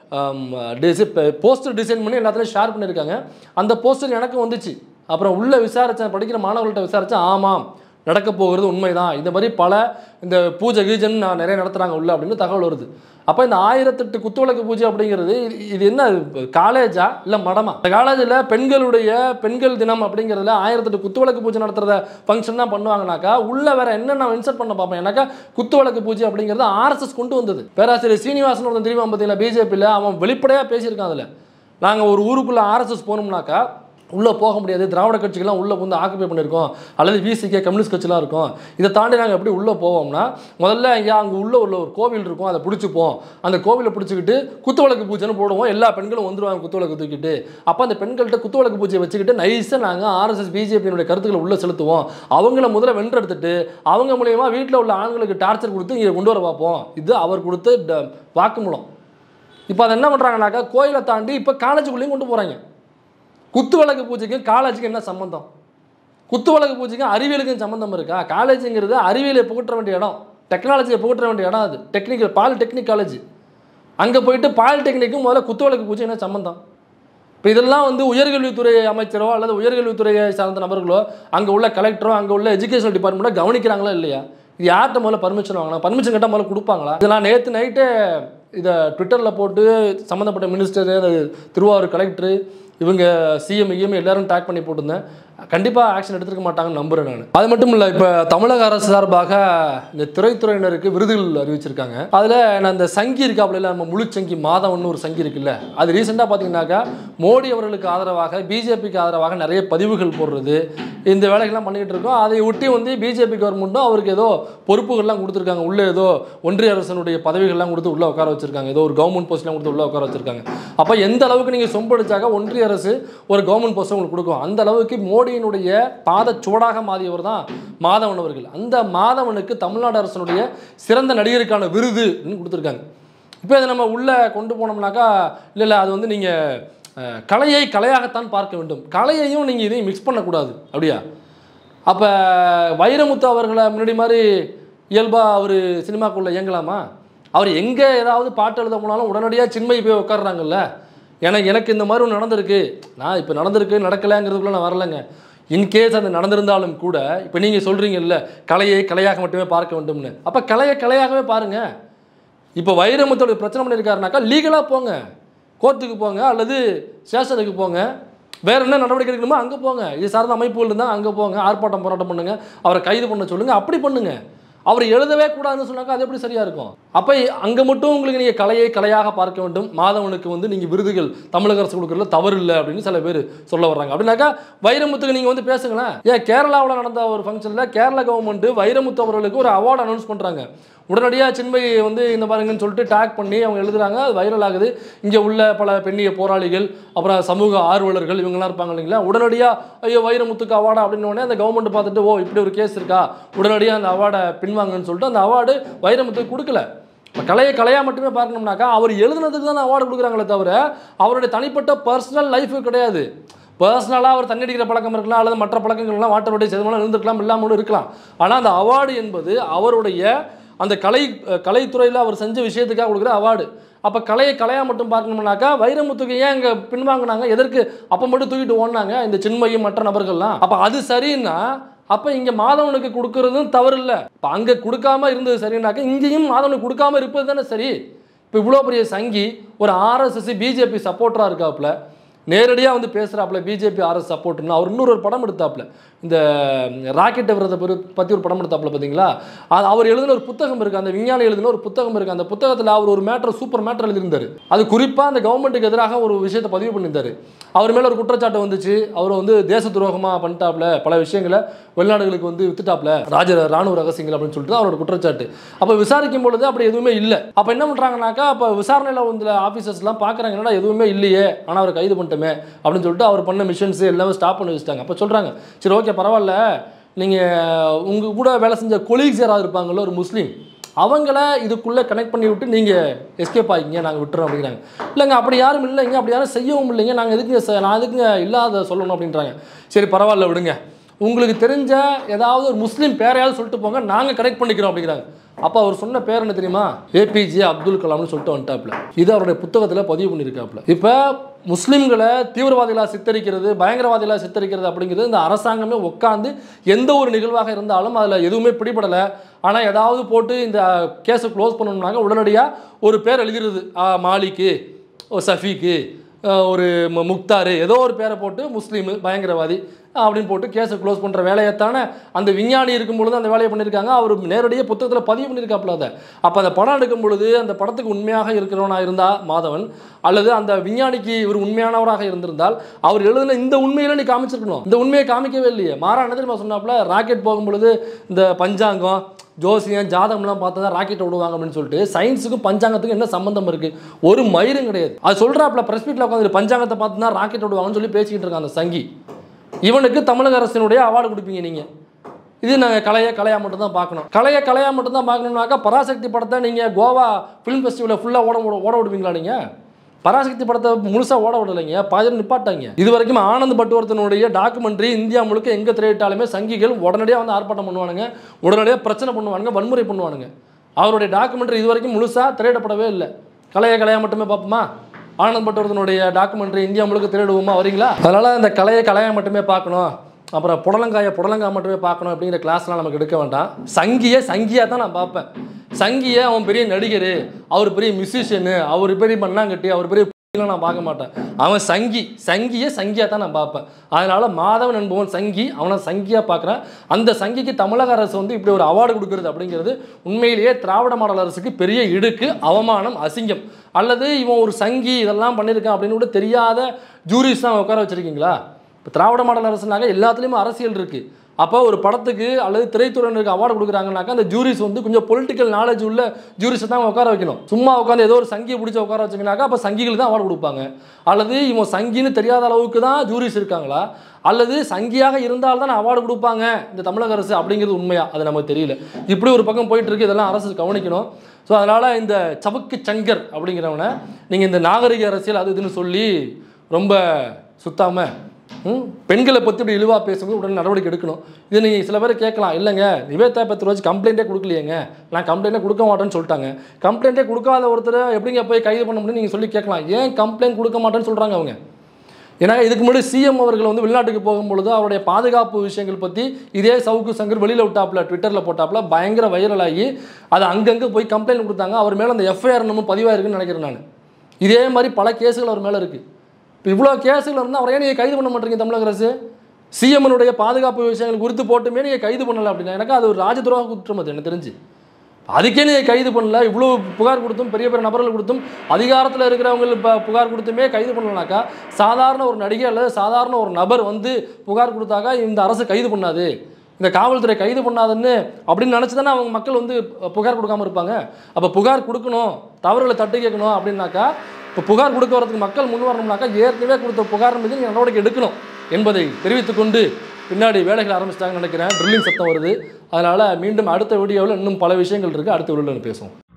டிசை போஸ்டர் டிசைன் பண்ணி எல்லாத்துலையும் ஷேர் பண்ணியிருக்காங்க அந்த போஸ்டர் எனக்கு வந்துச்சு அப்புறம் உள்ளே விசாரித்தேன் படிக்கிற மாணவர்கள்ட்ட விசாரித்தேன் ஆமாம் நடக்க போகிறது உண்மைதான் இந்த மாதிரி பல இந்த பூஜை கீஜன் நான் நிறைய நடத்துகிறாங்க உள்ள அப்படின்னு தகவல் வருது அப்போ இந்த ஆயிரத்தெட்டு குத்துவிளக்கு பூஜை அப்படிங்கிறது இது இது என்ன காலேஜா இல்லை மடமா இந்த காலேஜில் பெண்களுடைய பெண்கள் தினம் அப்படிங்கிறதுல ஆயிரத்தெட்டு குத்துவிளக்கு பூஜை நடத்துறத ஃபங்க்ஷன் தான் பண்ணுவாங்கனாக்கா உள்ள வேற என்ன நான் இன்சர்ட் பண்ண பார்ப்பேன் ஏன்னாக்கா குத்துவிளக்கு பூஜை அப்படிங்கிறது ஆர்எஸ்எஸ் கொண்டு வந்தது பேராசிரியர் சீனிவாசன் ஒருத்தன் தெரியுமா பார்த்தீங்களா பிஜேபியில் அவன் வெளிப்படையாக பேசியிருக்கான் அதில் நாங்கள் ஒரு ஊருக்குள்ளே ஆர்எஸ்எஸ் போனோம்னாக்கா உள்ளே போக முடியாது திராவிட கட்சிகள்லாம் உள்ளே வந்து ஆக்குபை பண்ணியிருக்கோம் அல்லது விசிகே கம்யூனிஸ்ட் கட்சிலாம் இருக்கும் இதை தாண்டி நாங்கள் எப்படி உள்ளே போவோம்னா முதல்ல ஐயா அங்கே உள்ள உள்ள ஒரு கோவில் இருக்கும் அதை பிடிச்சிப்போம் அந்த கோவிலை பிடிச்சிக்கிட்டு குத்துவிளக்கு பூஜைன்னு போடுவோம் எல்லா பெண்களும் வந்துருவாங்க குத்துவிளக்கு தூக்கிட்டு அப்போ அந்த பெண்கள்கிட்ட குத்துவிளக்கு பூஜையை வச்சுக்கிட்டு நைஸாக நாங்கள் ஆர்எஸ்எஸ் பிஜேபியினுடைய கருத்துக்களை உள்ளே செலுத்துவோம் அவங்கள முதல்ல வென்றெடுத்துட்டு அவங்க மூலயமா வீட்டில் உள்ள ஆண்களுக்கு டார்ச்சர் கொடுத்து இங்கே கொண்டு வர பார்ப்போம் இது அவர் கொடுத்த ட- வாக்குமூலம் இப்போ அதை என்ன பண்ணுறாங்கனாக்கா கோயிலை தாண்டி இப்போ காலேஜுக்குள்ளேயும் கொண்டு போகிறாங்க குத்து விளக்கு பூஜைக்கும் காலேஜுக்கு என்ன சம்மந்தம் குத்து விளக்கு பூஜைக்கும் அறிவியலுக்கும் சம்மந்தம் இருக்கா காலேஜுங்கிறது அறிவியலை புகற்ற வேண்டிய இடம் டெக்னாலஜியை புகற்ற வேண்டிய இடம் அது டெக்னிக்கல் பாலிடெக்னிக் காலேஜ் அங்கே போயிட்டு பாலிடெக்னிக்கும் முதல்ல குத்து விளக்கு பூஜை என்ன சம்மந்தம் இப்போ இதெல்லாம் வந்து உயர்கல்வித்துறை அமைச்சரோ அல்லது உயர்கல்வித்துறையை சார்ந்த நபர்களோ அங்கே உள்ள கலெக்டரோ அங்கே உள்ள எஜுகேஷன் டிபார்ட்மெண்ட்டோ கவனிக்கிறாங்களா இல்லையா இது யார்கிட்ட முதல்ல பர்மிஷன் வாங்கலாம் பர்மிஷன் கேட்டால் முதல்ல கொடுப்பாங்களா இது நான் நேற்று நைட்டே இதை ட்விட்டரில் போட்டு சம்மந்தப்பட்ட மினிஸ்டரு திருவாரூர் கலெக்டரு இவங்க சிஎம் இஎம் எல்லாரும் டேக் பண்ணி போட்டிருந்தேன் கண்டிப்பாக ஆக்ஷன் எடுத்துருக்க மாட்டாங்கன்னு நம்புறேன் நான் அது மட்டும் இல்லை இப்போ தமிழக அரசு சார்பாக இந்த திரைத்துறையினருக்கு விருதுகள் அறிவிச்சிருக்காங்க அதில் நான் இந்த சங்கி இருக்காப்புல இல்லை நம்ம முழு சங்கி மாதவன்னு ஒரு சங்கி இருக்குல்ல அது ரீசெண்டாக பார்த்தீங்கன்னாக்கா மோடி அவர்களுக்கு ஆதரவாக பிஜேபிக்கு ஆதரவாக நிறைய பதிவுகள் போடுறது இந்த வேலைகள்லாம் பண்ணிக்கிட்டு இருக்கோம் அதை ஒட்டி வந்து பிஜேபி கவர்மெண்ட்டும் அவருக்கு ஏதோ பொறுப்புகள்லாம் கொடுத்துருக்காங்க உள்ளே ஏதோ ஒன்றிய அரசனுடைய பதவிகள்லாம் கொடுத்து உள்ளே உட்கார வச்சிருக்காங்க ஏதோ ஒரு கவர்மெண்ட் போஸ்ட்லாம் கொடுத்து உள்ளே உட்கார வச்சிருக்காங்க அப்போ எந்த அளவுக்கு நீங்கள் சொம்படிச்சாக்க ஒன்றிய அரசு ஒரு கவர்மெண்ட் போஸ்ட் உங்களுக்கு கொடுக்கும் அந்த அளவுக்கு மோடியினுடைய பாத சுவடாக மாறியவர் தான் மாதவன் அவர்கள் அந்த மாதவனுக்கு தமிழ்நாடு அரசனுடைய சிறந்த நடிகருக்கான விருது கொடுத்துருக்காங்க இப்போ இதை நம்ம உள்ளே கொண்டு போனோம்னாக்கா இல்லை இல்லை அது வந்து நீங்கள் கலையை கலையாகத்தான் பார்க்க வேண்டும் கலையையும் நீங்கள் இதையும் மிக்ஸ் பண்ணக்கூடாது அப்படியா அப்போ வைரமுத்து அவர்களை முன்னாடி மாதிரி இயல்பாக அவர் சினிமாக்குள்ளே இயங்கலாமா அவர் எங்கே ஏதாவது பாட்டு எழுத போனாலும் உடனடியாக சின்மை போய் உட்காடுறாங்கல்ல எனக்கு எனக்கு இந்த மாதிரி ஒன்று நடந்திருக்கு நான் இப்போ நடந்திருக்கு நடக்கலைங்கிறதுக்குள்ள நான் வரலைங்க இன்கேஸ் அது நடந்திருந்தாலும் கூட இப்போ நீங்கள் சொல்கிறீங்கல்ல கலையை கலையாக மட்டுமே பார்க்க வேண்டும்னு அப்போ கலையை கலையாகவே பாருங்கள் இப்போ வைரமுத்தோட பிரச்சனை பண்ணியிருக்காருனாக்கா லீகலாக போங்க கோர்ட்டுக்கு போங்க அல்லது ஸ்டேஷனுக்கு போங்க வேற என்ன நடவடிக்கை எடுக்கணுமோ அங்கே போங்க இது சார்ந்த அமைப்புகள் இருந்தால் அங்கே போங்க ஆர்ப்பாட்டம் போராட்டம் பண்ணுங்க அவரை கைது பண்ண சொல்லுங்க அப்படி பண்ணுங்க அவர் எழுதவே கூடாதுன்னு சொன்னாக்கா அது எப்படி சரியா இருக்கும் அப்போ அங்கே மட்டும் உங்களுக்கு நீங்கள் கலையை கலையாக பார்க்க வேண்டும் மாதவனுக்கு வந்து நீங்கள் விருதுகள் தமிழக அரசு கொடுக்குறதுல தவறு இல்லை அப்படின்னு சில பேர் சொல்ல வர்றாங்க அப்படின்னாக்கா வைரமுத்துக்கு நீங்கள் வந்து பேசுங்களேன் ஏன் கேரளாவில் நடந்த ஒரு ஃபங்க்ஷனில் கேரளா கவர்மெண்ட் வைரமுத்து அவர்களுக்கு ஒரு அவார்டு அனௌன்ஸ் பண்ணுறாங்க உடனடியாக சின்மயை வந்து இந்த பாருங்கன்னு சொல்லிட்டு டேக் பண்ணி அவங்க எழுதுறாங்க அது வைரல் ஆகுது இங்கே உள்ள பல பெண்ணிய போராளிகள் அப்புறம் சமூக ஆர்வலர்கள் இவங்கெல்லாம் இருப்பாங்க இல்லைங்களா உடனடியாக ஐயோ வைரமுத்துக்கு அவார்டா அப்படின்னு உடனே அந்த கவர்மெண்ட் பார்த்துட்டு ஓ இப்படி ஒரு கேஸ் இருக்கா உடனடியாக அந்த அவார்டை பின்வாங்கன்னு சொல்லிட்டு அந்த அவார்டு வைரமுத்துக்கு கொடுக்கல இப்போ கலையை கலையாக மட்டுமே பார்க்கணும்னாக்கா அவர் எழுதுனதுக்கு தான் அவார்டு கொடுக்குறாங்களே தவிர அவருடைய தனிப்பட்ட பர்சனல் லைஃபு கிடையாது பர்சனலாக அவர் தண்ணி அடிக்கிற பழக்கம் இருக்கலாம் அல்லது மற்ற பழக்கங்கள்லாம் வாட்டர் வட்டி செதுமெல்லாம் இருந்திருக்கலாம் இல்லாமலும் இருக்கலாம் ஆனால் அந்த அவார்டு என்பது அவருடைய அந்த கலை கலைத்துறையில் அவர் செஞ்ச விஷயத்துக்காக கொடுக்குற அவார்டு அப்போ கலையை கலையாக மட்டும் பார்க்கணும்னாக்கா வைரமுத்துக்கு ஏன் இங்கே பின்வாங்கினாங்க எதற்கு அப்போ மட்டும் தூக்கிட்டு ஓடினாங்க இந்த சின்மையும் மற்ற நபர்கள்லாம் அப்போ அது சரின்னா அப்போ இங்கே மாதவனுக்கு கொடுக்கறதும் தவறு இல்லை இப்போ அங்கே கொடுக்காம இருந்தது சரின்னாக்கா இங்கேயும் மாதவனுக்கு கொடுக்காம இருப்பது தானே சரி இப்போ இவ்வளோ பெரிய சங்கி ஒரு ஆர்எஸ்எஸ் பிஜேபி சப்போர்ட்டராக இருக்காப்புல நேரடியாக வந்து பேசுகிறாப்புல பிஜேபி ஆர்எஸ் சப்போர்ட்னு அவர் இன்னொரு ஒரு படம் எடுத்தாப்புல இந்த ராக்கெட் விரத பற்றி ஒரு படம் எடுத்தாப்புல பார்த்தீங்களா அது அவர் எழுதின ஒரு புத்தகம் இருக்குது அந்த விஞ்ஞானி எழுதின ஒரு புத்தகம் இருக்குது அந்த புத்தகத்தில் அவர் ஒரு மேட்டர் சூப்பர் மேட்டர் எழுதியிருந்தார் அது குறிப்பாக அந்த கவர்மெண்ட்டுக்கு எதிராக ஒரு விஷயத்தை பதிவு பண்ணியிருந்தார் அவர் மேலே ஒரு குற்றச்சாட்டு வந்துச்சு அவர் வந்து தேச துரோகமாக பண்ணிட்டாப்புல பல விஷயங்களை வெளிநாடுகளுக்கு வந்து வித்துட்டாப்புல ராஜ ராணுவ ரகசியங்கள் அப்படின்னு சொல்லிட்டு அவரோட குற்றச்சாட்டு அப்போ விசாரிக்கும் பொழுது அப்படி எதுவுமே இல்லை அப்போ என்ன பண்ணுறாங்கனாக்கா அப்போ விசாரணையில் வந்து ஆஃபீஸர்ஸ்லாம் பார்க்குறாங்க என்னடா எதுவுமே இல்லையே ஆனால் அவர் கைது பண்ணிட்டோமே அப்படின்னு சொல்லிட்டு அவர் பண்ண மிஷன்ஸ் எல்லாமே ஸ்டாப் பண்ணி வச்சுட்டாங்க அப்போ சொல்கிறாங்க சரி ஓகே பரவாயில்ல நீங்கள் உங்கள் கூட வேலை செஞ்ச கொலீக்ஸ் யாராவது இருப்பாங்கல்ல ஒரு முஸ்லீம் அவங்கள இதுக்குள்ளே கனெக்ட் பண்ணி விட்டு நீங்கள் எஸ்கேப் ஆகிங்க நாங்கள் விட்டுறோம் அப்படிங்கிறாங்க இல்லைங்க அப்படி யாரும் இல்லைங்க அப்படி யாரும் செய்யவும் இல்லைங்க நாங்கள் எதுக்குங்க ச- நான் எதுக்குங்க இல்லாத சொல்லணும் அப்படின்றாங்க சரி பரவாயில்ல விடுங்க உங்களுக்கு தெரிஞ்ச ஏதாவது ஒரு முஸ்லீம் பேரையாவது சொல்லிட்டு போங்க நாங்கள் கனெக்ட் பண்ணிக்கிறோம் அப்படிங்கிறாங்க அப்போ அவர் சொன்ன பேர் என்ன தெரியுமா ஏபிஜே அப்துல் கலாம்னு சொல்லிட்டு வந்துட்டாப்புல இது அவருடைய புத்தகத்தில் பதிவு பண்ணியிருக்காப்புல இப்போ முஸ்லீம்களை தீவிரவாதிகளாக சித்தரிக்கிறது பயங்கரவாதிகளாக சித்தரிக்கிறது அப்படிங்கிறது இந்த அரசாங்கமே உட்காந்து எந்த ஒரு நிகழ்வாக இருந்தாலும் அதில் எதுவுமே பிடிபடலை ஆனால் ஏதாவது போட்டு இந்த கேஸை க்ளோஸ் பண்ணணும்னாக்க உடனடியாக ஒரு பேர் எழுதிடுது ஆ, மாலிக்கு ஒரு சஃபீக்கு அஹ் ஒரு மு- முக்தாரு ஏதோ ஒரு பேரை போட்டு முஸ்லீமு பயங்கரவாதி அஹ் அப்படின்னு போட்டு கேஸை க்ளோஸ் பண்ணுற வேலையைத்தானே அந்த விஞ்ஞானி இருக்கும் பொழுது அந்த வேலையை பண்ணியிருக்காங்க அவர் நேரடியாக புத்தகத்தில் பதிவு பண்ணியிருக்காப்புல அதை அப்போ அந்த படம் எடுக்கும் பொழுது அந்த படத்துக்கு உண்மையாக இருக்கிறவனா இருந்தா மாதவன் அல்லது அந்த விஞ்ஞானிக்கு இவர் உண்மையானவராக இருந்திருந்தால் அவர் எழுதின இந்த உண்மையில நீ காமிச்சிருக்கணும் இந்த உண்மையை காமிக்கவே இல்லையே மாறா என்ன தெரியுமா சொன்னாப்புல ராக்கெட் போகும் பொழுது இந்த பஞ்சாங்கம் ஜோசியம் ஜாதகம்லாம் பார்த்தா தான் ராக்கெட் விடுவாங்க அப்படின்னு சொல்லிட்டு சயின்ஸுக்கும் பஞ்சாங்கத்துக்கும் என்ன சம்பந்தம் இருக்கு ஒரு மயிரும் கிடையாது அது சொல்றாப்புல பிரஸ் மீட்ல உட்காந்து பஞ்சாங்கத்தை பார்த்து தான் ராக்கெட் விடுவாங்கன்னு சொல்லி பேசிக்கிட்டு இருக்கான் அந்த சங்கி இவனுக்கு தமிழக அரசினுடைய அவார்டு கொடுப்பீங்க நீங்க இது நாங்கள் கலையை கலையா மட்டும் தான் பார்க்கணும் கலையை கலையா மட்டும் தான் பார்க்கணும்னாக்கா பராசக்தி படத்தை நீங்கள் கோவா ஃபிலிம் ஃபெஸ்டிவலில் ஃபுல்லாக ஓட ஓட- ஓட விடுவீங்களா நீங்கள் பராசக்தி படத்தை முழுசாக ஓட விடலைங்க பாதி நிப்பாட்டாங்க இது வரைக்கும் ஆனந்த் பட்டுவர்த்தனுடைய டாக்குமெண்ட்ரி இந்தியா முழுக்க எங்கே திரையிட்டாலுமே சங்கிகள் உடனடியாக வந்து ஆர்ப்பாட்டம் பண்ணுவானுங்க உடனடியாக பிரச்சனை பண்ணுவானுங்க வன்முறை பண்ணுவானுங்க அவருடைய டாக்குமெண்ட்ரி இது வரைக்கும் முழுசாக திரையிடப்படவே இல்லை கலையை கலையா மட்டுமே பார்ப்போமா ஆனந்த் பட்டுவர்த்தனுடைய டாக்குமெண்ட்ரி இந்தியா முழுக்க திரையிடுவோமா வரீங்களா அதனால் இந்த கலையை கலையா மட்டுமே பார்க்கணும் அப்புறம் புடலங்காயை புடலங்காய் மட்டுமே பார்க்கணும் அப்படிங்கிற கிளாஸ்லாம் நமக்கு எடுக்க வேண்டாம் சங்கியை சங்கியாக தான் நான் பார்ப்பேன் சங்கியை அவன் பெரிய நடிகர் அவர் பெரிய மியூசிஷியனு அவர் பெரிய மண்ணாங்கட்டி அவர் பெரிய எல்லாம் நான் பார்க்க மாட்டேன் அவன் சங்கி சங்கியை சங்கியாக தான் நான் பார்ப்பேன் அதனால மாதவன் என்பவன் சங்கி அவனை சங்கியாக பார்க்குறேன் அந்த சங்கிக்கு தமிழக அரசு வந்து இப்படி ஒரு அவார்டு கொடுக்கறது அப்படிங்கிறது உண்மையிலேயே திராவிட மாடல் அரசுக்கு பெரிய இடுக்கு அவமானம் அசிங்கம் அல்லது இவன் ஒரு சங்கி இதெல்லாம் பண்ணியிருக்கான் அப்படின்னு கூட தெரியாத ஜூரிஸ் தான் உட்கார வச்சிருக்கீங்களா இப்போ திராவிட மாடல் அரசுனாக்க எல்லாத்துலேயுமே அரசியல் இருக்குது அப்போ ஒரு படத்துக்கு அல்லது திரைத்துறையினருக்கு அவார்டு கொடுக்குறாங்கனாக்கா அந்த ஜூரிஸ் வந்து கொஞ்சம் பொலிட்டிக்கல் நாலேஜ் உள்ள ஜூரிஸை தான் உட்கார வைக்கணும் சும்மா உட்காந்து ஏதோ ஒரு சங்கியை பிடிச்சி உட்கார வச்சிங்கனாக்கா அப்போ சங்கிகளுக்கு தான் அவார்டு கொடுப்பாங்க அல்லது இவன் சங்கின்னு தெரியாத அளவுக்கு தான் ஜூரிஸ் இருக்காங்களா அல்லது சங்கியாக இருந்தால் தான் அவார்டு கொடுப்பாங்க இந்த தமிழக அரசு அப்படிங்கிறது உண்மையா அது நமக்கு தெரியல இப்படி ஒரு பக்கம் போயிட்டு இருக்கு இதெல்லாம் அரசு கவனிக்கணும் ஸோ அதனால் இந்த சவுக்கு சங்கர் அப்படிங்கிறவனை நீங்கள் இந்த நாகரிக அரசியல் அது இதுன்னு சொல்லி ரொம்ப சுத்தாமல் ம், பெண்களை பற்றி இப்படி இழிவாக பேசும்போது உடனே நடவடிக்கை எடுக்கணும் இது நீங்கள் சில பேர் கேட்கலாம் இல்லைங்க நிவேதா பத்து கம்ப்ளைண்ட்டே கொடுக்கலையேங்க நான் கம்ப்ளைண்ட்டே கொடுக்க மாட்டேன்னு சொல்லிட்டாங்க கம்ப்ளைண்ட்டே கொடுக்காத ஒருத்தர் எப்படிங்க போய் கைது பண்ண முடியும்னு நீங்கள் சொல்லி கேட்கலாம் ஏன் கம்ப்ளைண்ட் கொடுக்க மாட்டேன்னு சொல்கிறாங்க அவங்க ஏன்னா இதுக்கு முன்னாடி சிஎம் அவர்கள் வந்து வெளிநாட்டுக்கு போகும்பொழுது அவருடைய பாதுகாப்பு விஷயங்கள் பற்றி இதே சவுக்கு சங்கர் வெளியில் விட்டாப்புல ட்விட்டரில் போட்டாப்புல பயங்கர வைரல் ஆகி அது அங்கங்கே போய் கம்ப்ளைண்ட் கொடுத்தாங்க அவர் மேலே அந்த எஃப்ஐஆர் நம்ம பதிவாயிருக்குன்னு நினைக்கிறேன் நான் இதே மாதிரி பல கேஸுகள் அவர் மேலே இருக்குது இப்போ இவ்வளோ கேஸுகள் இருந்தால் அவரை ஏன் நீங்கள் கைது பண்ண மாட்டீங்க தமிழக அரசு சிஎம்னுடைய பாதுகாப்பு விஷயங்கள் குறித்து போட்டுமே நீங்கள் கைது பண்ணலை அப்படின்னா எனக்கு அது ஒரு ராஜதுரோக குற்றம் அது எனக்கு தெரிஞ்சு அதுக்கே நீங்கள் கைது பண்ணல இவ்வளோ புகார் கொடுத்தும் பெரிய பெரிய நபர்கள் கொடுத்தும் அதிகாரத்தில் இருக்கிறவங்க இப்போ புகார் கொடுத்துமே கைது பண்ணலனாக்கா சாதாரண ஒரு நடிகை அல்லது சாதாரண ஒரு நபர் வந்து புகார் கொடுத்தாக்கா இந்த அரசு கைது பண்ணாது இந்த காவல்துறை கைது பண்ணாதுன்னு அப்படின்னு நினச்சி தானே அவங்க மக்கள் வந்து புகார் கொடுக்காம இருப்பாங்க அப்போ புகார் கொடுக்கணும் தவறுகளை தட்டி கேட்கணும் அப்படின்னாக்கா இப்போ புகார் கொடுக்க வரதுக்கு மக்கள் முன் வரணும்னாக்கா ஏற்கனவே கொடுத்த புகார் மீது நீங்கள் நடவடிக்கை எடுக்கணும் என்பதை தெரிவித்துக்கொண்டு பின்னாடி வேலைகள் ஆரம்பிச்சிட்டாங்கன்னு நினைக்கிறேன் ட்ரில்லிங் சத்தம் வருது அதனால் மீண்டும் அடுத்த வீடியோவில் இன்னும் பல விஷயங்கள் இருக்குது அடுத்த வீடியோவில் பேசுவோம்